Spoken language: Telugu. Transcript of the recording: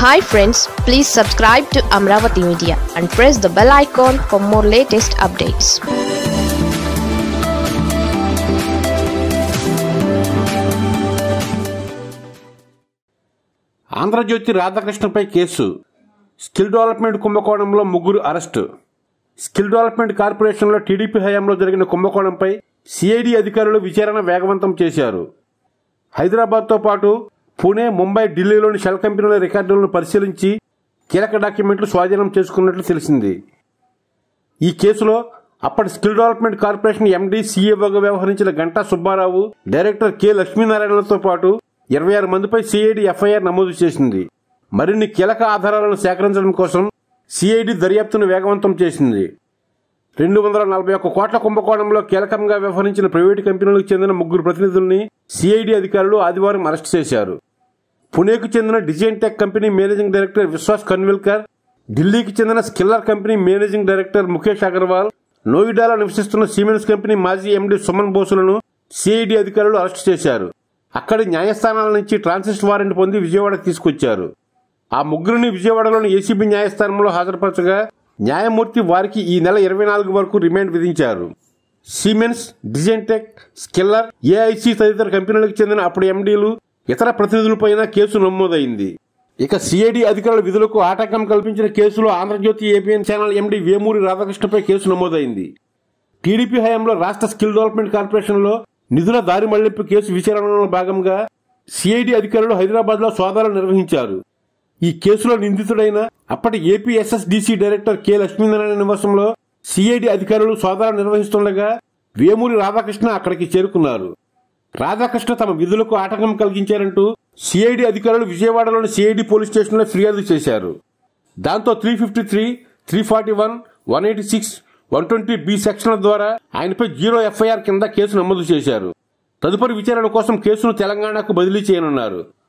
hi friends please subscribe to Amaravati media and press the bell icon for more latest updates Andhrajyothy రాధాకృష్ణపై కేసు స్కిల్ డెవలప్మెంట్ కుంభకోణంలో ముగ్గురు అరెస్టు స్కిల్ డెవలప్మెంట్ కార్పొరేషన్లో టీడీపీ హయాంలో జరిగిన కుంభకోణంపై సిఐడి అధికారులు విచారణ వేగవంతం చేశారు హైదరాబాద్తో పాటు పూణే ముంబై ఢిల్లీలోని షెల్ కంపెనీల రికార్డులను పరిశీలించి కీలక డాక్యుమెంట్లు స్వాధీనం చేసుకున్నట్లు తెలిసింది ఈ కేసులో అప్పటి స్కిల్ డెవలప్మెంట్ కార్పొరేషన్ ఎండీ సీఏఓగా వ్యవహరించిన గంటా సుబ్బారావు డైరెక్టర్ కె లక్ష్మీనారాయణలతో పాటు ఇరవై ఆరు మందిపై సిఐడి ఎఫ్ఐఆర్ నమోదు చేసింది మరిన్ని కీలక ఆధారాలను సేకరించడం కోసం సిఐడి దర్యాప్తును వేగవంతం చేసింది రెండు వందల నలభై ఒక్క కోట్ల కుంభకోణంలో కీలకంగా వ్యవహరించిన ప్రైవేటు కంపెనీలకు చెందిన ముగ్గురు ప్రతినిధుల్ని సిఐడి అధికారులు ఆదివారం అరెస్ట్ చేశారు పుణేకు చెందిన design tech company managing director Vishwas Kanvilkar ఢిల్లీకి చెందిన Skiller company managing director Mukesh Agarwal నోయిడాలో నివసిస్తున్న సిమెన్స్ కంపెనీ మాజీ ఎండీ సుమన్ బోసులను సిఐడి అధికారులు అరెస్ట్ చేశారు అక్కడి న్యాయస్థానాల నుంచి ట్రాన్సిస్ట్ వారెంట్ పొంది విజయవాడకు తీసుకొచ్చారు ఆ ముగ్గురిని విజయవాడలోని ఏసీబీ న్యాయస్థానంలో హాజరుపరచగా న్యాయమూర్తి వారికి ఈ నెల ఇరవై నాలుగు వరకు రిమాండ్ విధించారు Siemens design tech Skiller AIC తదితర కంపెనీలకు చెందిన అప్పుడు ఎండీలు ఇతర ప్రతినిధులపైన కేసు నమోదైంది ఇక సిఐడి అధికారుల విధులకు ఆటంకం కల్పించిన కేసులో Andhrajyothy ABN channel MD Vemuri రాధాకృష్ణపై కేసు నమోదైంది టీడీపీ హయాంలో రాష్ట్ర స్కిల్ డెవలప్మెంట్ కార్పొరేషన్లో నిధుల దారి మళ్లింపు కేసు విచారణలో భాగంగా సిఐడి అధికారులు హైదరాబాద్లో సోదాలు నిర్వహించారు ఈ కేసులో నిందితుడైన అప్పటి ఏపీఎస్ఎస్డిసి డైరెక్టర్ కె లక్ష్మీనారాయణ నివాసంలో సిఐడి అధికారులు సోదాలు నిర్వహిస్తుండగా వేమూరి రాధాకృష్ణ అక్కడికి చేరుకున్నారు రాధాకృష్ణ తమ విధులకు ఆటంకం కలిగించారంటూ సిఐడి అధికారులు విజయవాడలోని సిఐడి పోలీస్ స్టేషన్లో ఫిర్యాదు చేశారు దాంతో three fifty three three forty one one eighty six one twenty B సెక్షన్ల ద్వారా ఆయనపై జీరో ఎఫ్ఐఆర్ కింద కేసు నమోదు చేశారు తదుపరి విచారణ కోసం కేసును తెలంగాణకు బదిలీ చేయనున్నారు